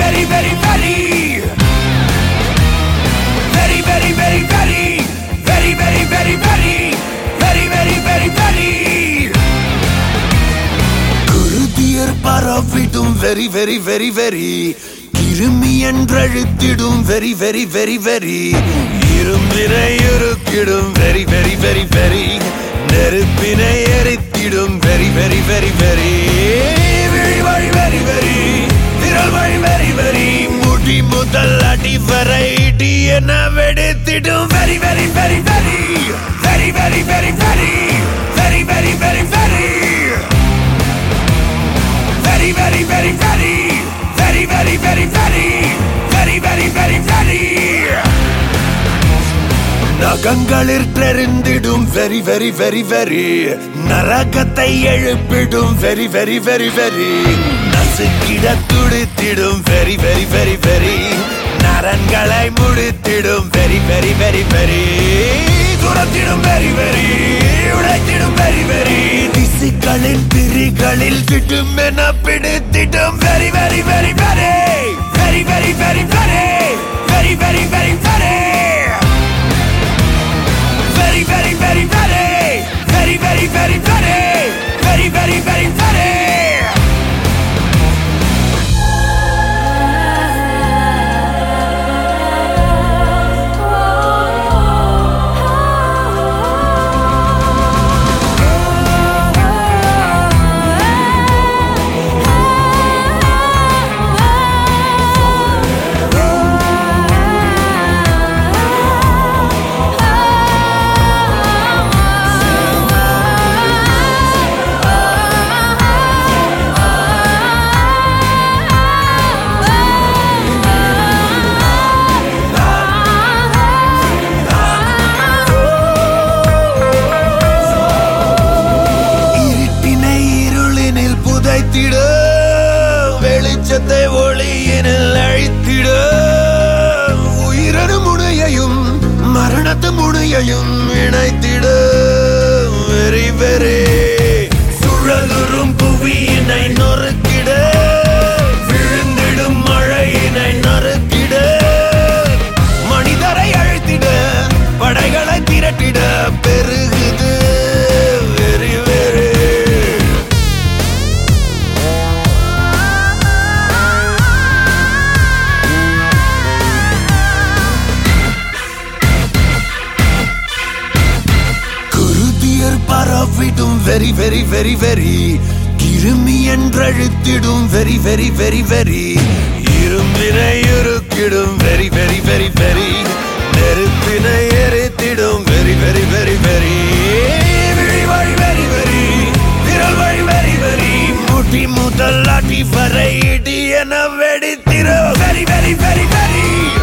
very, very, very. Very, very, very, very. Very, very, very, very. Very, very, very, very. குருதியர் பரவிடும் very very very very கிருமி என்றழுத்திடும் very very very very இரும்பினை இருக்கிடும் very very very very நெருப்பினை எரித்திடும் very very very very விழி வழி வெரி வெரி விரல் வழி வெரி வெரி முடி முதல் அடி வரை இடி என வெடித்திடும் very very very very very very very very very very very very very, very, very, very, very, very, very, very, very, very, very, very. நகங்களில் தெரிந்திடும் வெரி வெரி வெரி வெரி நரகத்தை எழுப்பிடும் வெரி வெரி வெரி வெரி நசுக்கிட துடித்திடும் very very very very நரன்களை முடித்திடும் very very very very துரத்திடும் very very உடைத்திடும் வெரி வெரி திசுக்களின் பிரிகளில் விடும் என பிடித்திடும் very very very very very very very very very very very very very, very, very, very, very, very, very, very, very, very, very, very. இருட்டினை இருளினில் புதைத்திட வெளிச்சத்தை ஒளியினில் அழித்திட உயிரணு முனையையும் மரணத்து முனையையும் இணைத்திட வெறி வெறி சுழலுறும் புவியினை நொறுக்கிட விழுந்திடும் மழையினை நறுக்கிட மனிதரை அழைத்திட படைகளை திரட்டிட பெருகுது வெறி வெறி குருதியர் பரவிடும் வெரி வெரி வெரி வெரி கிருமி என்றழுத்திடும் வெரி வெரி வெரி வெரி இரும்பினை இருக்கிடும் வெரி வெரி வெரி வெரி நெருப்பினை எரித்திடும் வெரி வெரி வெரி வெரி விழி வழி வெரி வெரி விரல் வழி வெரி வெரி முடி முதல் அடி வரை இடி என வெடித்திடும் வெரி வெரி வெரி வெரி